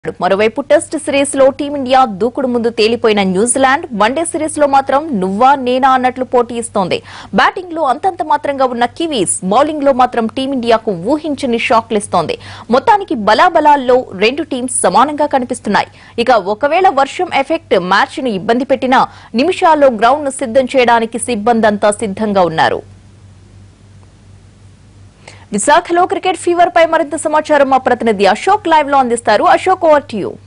మరోవైపు test series లో team India దూకుడు ముందు తేలిపోయిన న్యూజిలాండ్ వన్డే సిరీస్ లో మాత్రం నువ్వా నేనా అన్నట్లు పోటీ ఇస్తోంది బ్యాటింగ్ లో అంతంత మాత్రంగా ఉన్న కివీస్ బౌలింగ్ లో మాత్రం టీమిండియాకు ఊహించని షాక్లు ఇస్తోంది మొత్తానికి బలాబలాల్లో రెండు టీమ్స్ సమానంగా కనిపిస్తున్నాయి ఇక ఒకవేళ వర్షం ఎఫెక్ట్ మ్యాచ్ ను ఇబ్బంది పెట్టినా నిమిషాల్లో గ్రౌండ్ ను సిద్ధం చేయడానికి సిబ్బంది అంతా సిద్ధంగా ఉన్నారు విశాఖలో క్రికెట్ ఫీవర్ పై మరింత సమాచారం మా ప్రతినిధి అశోక్ లైవ్ లో అందిస్తారు Ashok over to you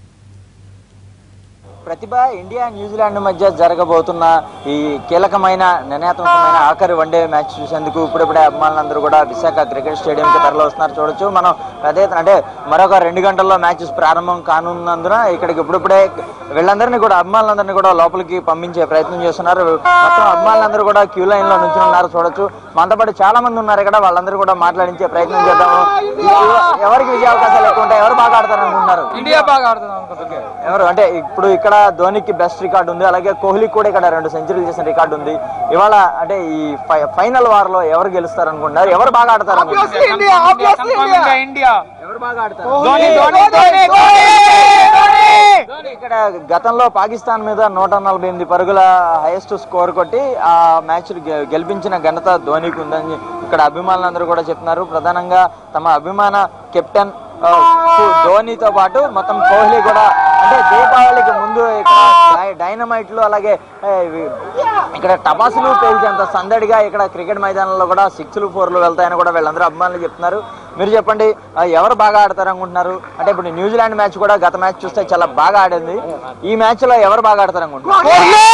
Pratibha India New Zealand మధ్య జరగబోతున్న ఈ కీలకమైన నిర్ణయాత్మకమైన ఆఖరి వన్డే మ్యాచ్ చూసేందుకు ఇప్పుడిప్పుడే అభిమానులందరూ కూడా విశాఖ క్రికెట్ స్టేడియంకి తరలి వస్తున్నారు చూడొచ్చు మనం అదే అంటే మరొక రెండు గంటల్లో మ్యాచెస్ ప్రారంభం కానున్నందున ఇక్కడికి ఇప్పుడిప్పుడే వీళ్ళందరినీ కూడా అభిమానులందరినీ కూడా లోపలికి పంపించే ప్రయత్నం చేస్తున్నారు మొత్తం అభిమానులందరూ కూడా క్యూ లైన్ లో నుంచి ఉన్నారు చూడొచ్చు మనతో పాటు చాలా మంది ఉన్నారు ఇక్కడ వాళ్ళందరూ కూడా మాట్లాడించే ప్రయత్నం చేద్దాము ఈ- ఎవరికి విజయ అవకాశాలు ఎక్కువ ఉంటాయి ఎవరు బాగా ఆడతారు అనుకుంటున్నారు ఇండియా బాగా ఆడుతుంది అనుకుంటున్నాను ఎవరు అంటే ఇప్పుడు ఇక్కడ ధోనికి బెస్ట్ రికార్డు ఉంది అలాగే కోహ్లీ కూడా ఇక్కడ రెండు సెంచరీలు చేసిన రికార్డు ఉంది ఇవాళ అంటే ఈ ఫై- ఫైనల్ వార్ లో ఎవరు గెలుస్తారు అనుకుంటున్నారు ఎవరు బాగా ఆడతారు అనుకుంటున్నారు? ఇండియా ఇండియా ఇండియా ఎవరు బాగా ఆడతారు ధోని ధోని ధోని ధోని ఇక్కడ గతంలో పాకిస్తాన్ మీద నూట నలభై ఎనిమిది పరుగుల హైయెస్ట్ స్కోర్ కొట్టి ఆ మ్యాచ్ గెలిపించిన ఘనత ధోనికి ఉందని ఇక్కడ అభిమానులందరూ కూడా చెప్తున్నారు ప్రధానంగా తమ అభిమాన కెప్టెన్ ఆ, కు- ధోనితో పాటు మొత్తం కోహ్లీ కూడా అంటే దీపావళికి ముందు ఇక్కడ డై- డైనమైట్లు అలాగే ఏ, ఇవి- ఇక్కడ టపాసులు పేల్చేంత సందడిగా ఇక్కడ క్రికెట్ మైదానంలో కూడా సిక్స్లు ఫోర్లు వెళ్తాయని కూడా వీళ్ళందరూ అభిమానులు చెప్తున్నారు మీరు చెప్పండి ఆ, ఎవరు బాగా ఆడతారు అనుకుంటున్నారు అంటే ఇప్పుడు న్యూజిలాండ్ మ్యాచ్ కూడా గత మ్యాచ్ చూస్తే చాలా బాగా ఆడింది ఈ మ్యాచ్ లో ఎవరు బాగా ఆడతారు అనుకుంటున్నారు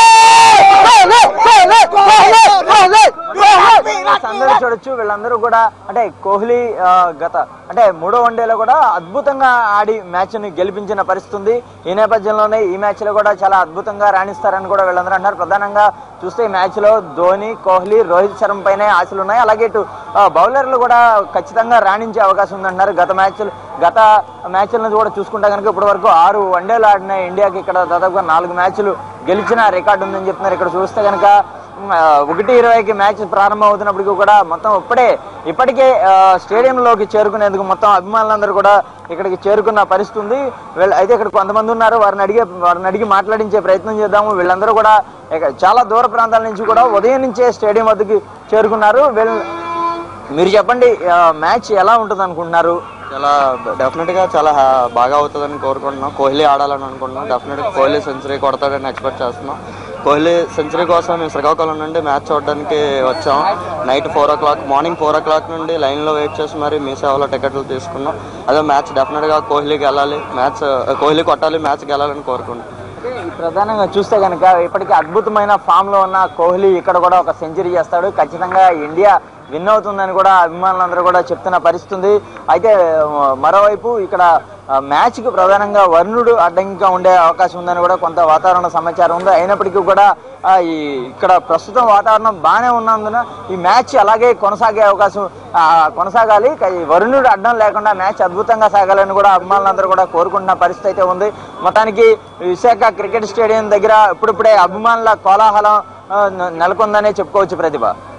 అందరూ చూడొచ్చు వీళ్ళందరూ కూడా అంటే కోహ్లీ ఆ, గత అంటే మూడో వన్డేలో కూడా అద్భుతంగా ఆడి మ్యాచ్ ని గెలిపించిన పరిస్థితి ఉంది ఈ నేపథ్యంలోనే ఈ మ్యాచ్ లో కూడా చాలా అద్భుతంగా రాణిస్తారని కూడా వీళ్ళందరూ అంటారు ప్రధానంగా చూస్తే ఈ మ్యాచ్ లో ధోని కోహ్లీ రోహిత్ శర్మ పైనే ఆశలు ఉన్నాయి అలాగే ఇటు ఆ, బౌలర్లు కూడా ఖచ్చితంగా రాణించే అవకాశం ఉందంటున్నారు గత మ్యాచ్ గత మ్యాచ్లను కూడా చూసుకుంటే కనుక ఇప్పటి వరకు ఆరు వన్డేలు ఆడిన ఇండియాకి ఇక్కడ దాదాపుగా నాలుగు మ్యాచ్లు గెలిచిన రికార్డు ఉందని చెప్తున్నారు ఇక్కడ చూస్తే కనుక ఉమ్, ఆ, ఒకటి ఇరవైకి మ్యాచ్ ప్రారంభం అవుతున్నప్పటికీ కూడా మొత్తం ఇప్పుడే ఇప్పటికే ఆ, స్టేడియంలోకి చేరుకునేందుకు మొత్తం అభిమానులందరూ కూడా ఇక్కడికి చేరుకున్న పరిస్థితి ఉంది వీళ్ళ అయితే ఇక్కడ కొంతమంది ఉన్నారు వారిని అడిగే వారిని అడిగి మాట్లాడించే ప్రయత్నం చేద్దాము వీళ్ళందరూ కూడా ఇక చాలా దూర ప్రాంతాల నుంచి కూడా ఉదయం నుంచే స్టేడియం వద్దకు చేరుకున్నారు వీళ్ళ మీరు చెప్పండి ఆ, మ్యాచ్ ఎలా ఉంటుంది అనుకుంటున్నారు చాలా డెఫినెట్ గా చాలా హా- బాగా అవుతుందని కోరుకుంటున్నాం కోహ్లీ ఆడాలని అనుకుంటున్నాం డెఫినెట్ గా కోహ్లీ సెంచరీ కొడతాడని ఎక్స్పెక్ట్ చేస్తున్నాం కోహ్లీ సెంచరీ కోసం మేము శ్రీకాకుళం నుండి మ్యాచ్ చూడడానికి వచ్చాం night four o'clock morning four o'clock నుండి లైన్లో వెయిట్ చేసి మరి మీ సేవలో టికెట్లు తీసుకున్నాం అదే మ్యాచ్ డెఫినెట్ గా కోహ్లీ గెలాలి మ్యాచ్ కోహ్లీ కొట్టాలి మ్యాచ్ గెలాలని కోరుకుంటున్నాం అంటే ఈ ప్రధానంగా చూస్తే కనుక ఇప్పటికీ అద్భుతమైన ఫామ్ లో ఉన్న కోహ్లీ ఇక్కడ కూడా ఒక సెంచరీ చేస్తాడు ఖచ్చితంగా ఇండియా విన్ అవుతుందని కూడా అభిమానులందరూ కూడా చెప్తున్న పరిస్థితి ఉంది అయితే ఆ, మరోవైపు ఇక్కడ ఆ, మ్యాచ్ కు ప్రధానంగా వరుణుడు అడ్డంకిగా ఉండే అవకాశం ఉందని కూడా కొంత వాతావరణ సమాచారం ఉంది అయినప్పటికీ కూడా ఆ, ఈ ఇక్కడ ప్రస్తుతం వాతావరణం బాగానే ఉన్నందున ఈ మ్యాచ్ అలాగే కొనసాగే అవకాశం ఆ, కొనసాగాలి క- ఈ వరుణుడు అడ్డం లేకుండా మ్యాచ్ అద్భుతంగా సాగాలని కూడా అభిమానులందరూ కూడా కోరుకుంటున్న పరిస్థితి అయితే ఉంది మొత్తానికి విశాఖ క్రికెట్ స్టేడియం దగ్గర ఇప్పుడిప్పుడే అభిమానుల కోలాహలం ఆ, నె- నెలకొందనే చెప్పుకోవచ్చు ప్రతిభ